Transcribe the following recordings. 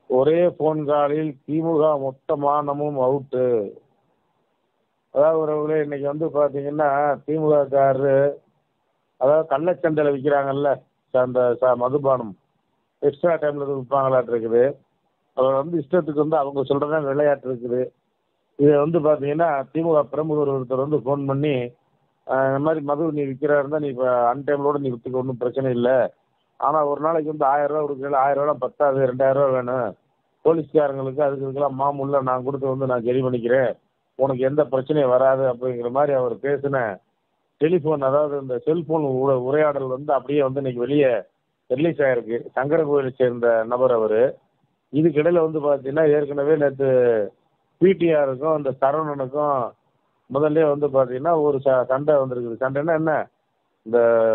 ஒரே ஃபோன் காலில் திமுக மொத்த மானமும் அவுட்டு அதாவது உறவுகளே இன்னைக்கு வந்து பார்த்தீங்கன்னா திமுக காரரு அதாவது கள்ளச்சந்தையில் விற்கிறாங்கல்ல அந்த ச மதுபானம் எக்ஸ்ட்ரா டைமில் எதுவும் விற்பாங்களாட்டு இருக்குது அவர் வந்து இஷ்டத்துக்கு வந்து அவங்க சொல்கிறதா விளையாட்டு இருக்குது இதை வந்து பார்த்தீங்கன்னா திமுக பிரமுகர் ஒருத்தர் வந்து ஃபோன் பண்ணி ஆஹ், இந்த மாதிரி மது நீ விற்கிறா இருந்தால் நீ இப்போ அன்டைம்லோட நீ விற்றுக்க ஒன்றும் பிரச்சனை இல்லை ஆனால் ஒரு நாளைக்கு வந்து ஆயிரம் ரூபா கொடுக்கல ஆயிரம் ரூபா பத்தாது ரெண்டாயிரம் ரூபா வேணும் போலீஸ்காரங்களுக்கு அதுக்கு இதுக்கெல்லாம் மாமூலில் நான் கொடுத்து வந்து நான் சரி பண்ணிக்கிறேன் உனக்கு எந்த பிரச்சனையும் வராது அப்படிங்கிற மாதிரி அவர் பேசின டெலிஃபோன் அதாவது இந்த செல்போன் உர உரையாடல் வந்து அப்படியே வந்து இன்னைக்கு வெளியே ரிலீஸ் ஆயிருக்கு சங்கர கோயிலை சேர்ந்த நபர் அவர் இதுக்கிடையில் வந்து பார்த்தீங்கன்னா ஏற்கனவே நேற்று பிடிஆருக்கும் இந்த சரவணனுக்கும் முதல்ல வந்து பார்த்தீங்கன்னா ஒரு ச சண்டை வந்திருக்குது சண்டைன்னா என்ன இந்த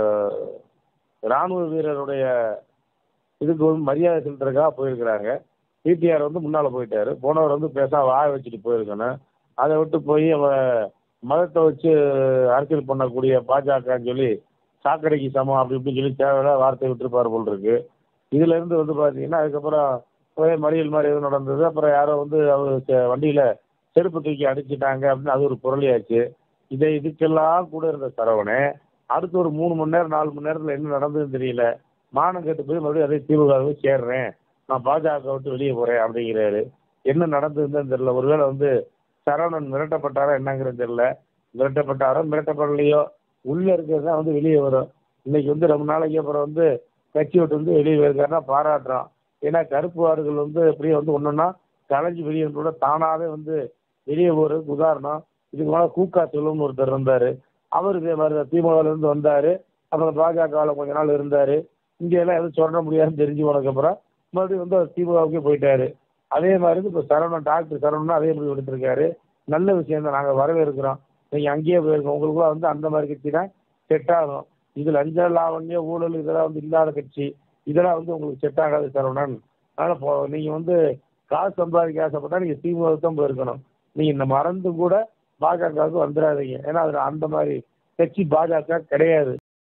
ராணுவ வீரருடைய இதுக்கு வந்து மரியாதை செலுத்துறதுக்காக போயிருக்கிறாங்க பிடிஆர் வந்து முன்னால் போயிட்டாரு போனவர் வந்து பேசாம வாய வச்சுட்டு போயிருக்கணும் அதை விட்டு போய் அவ மதத்தை வச்சு அரசியல் பண்ணக்கூடிய பாஜகன்னு சொல்லி சாக்கடைக்கு சமம் அப்படி இப்படின்னு சொல்லி தேவையில்லாத வார்த்தை விட்டுருப்பார் போல் இருக்கு இதுல இருந்து வந்து பார்த்தீங்கன்னா அதுக்கப்புறம் ஒரே மறியல் மாதிரி எதுவும் நடந்தது அப்புறம் யாரோ வந்து அவர் செ- வண்டியில செருப்பு தூக்கி அடிச்சிட்டாங்க அப்படின்னு அது ஒரு பொருளியாச்சு இதை இதுக்கெல்லாம் கூட இருந்த சரவணே அடுத்து ஒரு மூணு மணி நேரம் நாலு மணி நேரத்தில் என்ன நடந்ததுன்னு தெரியல மானம் கெட்டு போய் மறுபடியும் அதே திமுகவை சேர்றேன் நான் பாஜக விட்டு வெளியே போறேன் அப்படிங்கிறாரு என்ன நடந்ததுன்னு தெரியல ஒருவேளை வந்து சரவணன் மிரட்டப்பட்டாரா என்னங்கிறது தெரியல மிரட்டப்பட்டாரோ மிரட்டப்படலையோ உள்ள இருக்கிறது தான் வந்து வெளியே வரும் இன்னைக்கு வந்து ரொம்ப நாளைக்கு அப்புறம் வந்து கட்சி விட்டு வந்து வெளியே போயிருக்காருன்னா பாராட்டுறோம் ஏன்னா கருப்பு ஆறுகள் வந்து எப்படியே வந்து ஒன்னொன்னா கலைஞ்சு வெளியே கூட தானாவே வந்து வெளியே போறதுக்கு உதாரணம் இதுக்கு மேலே கூக்கா செல்வம்னு ஒருத்தர் இருந்தாரு அவர் இதே மாதிரி தான் திமுகல இருந்து வந்தாரு அப்புறம் பாஜகவில் கொஞ்ச நாள் இருந்தாரு இங்க எல்லாம் எதுவும் சொல்ல முடியாதுன்னு தெரிஞ்சு போனதுக்கப்புறம் மறுபடியும் வந்து அவர் திமுகவுக்கே போயிட்டாரு அதே மாதிரி இப்போ சரவணன் டாக்டர் சரவணன் அதே முடிவு எடுத்திருக்காரு நல்ல விஷயம் தான் நாங்கள் வரவேற்கிறோம் நீங்கள் அங்கேயே போயிருக்கோம் உங்களுக்குலாம் வந்து அந்த மாதிரி கட்சி தான் செட் ஆகும் இது லஞ்ச லாவண்யம் ஊழல் இதெல்லாம் வந்து இல்லாத கட்சி இதெல்லாம் வந்து உங்களுக்கு செட் ஆகாது சரவணன் அதனால் இப்போ நீங்கள் வந்து காசு சம்பாதிக்க ஆசைப்பட்டா நீங்கள் திமுக தான் போயிருக்கணும் நீங்கள் இந்த மறந்து கூட பாஜகவுக்கு வந்துடாதீங்க ஏன்னா அது அந்த மாதிரி கட்சி பாஜக கிடையாது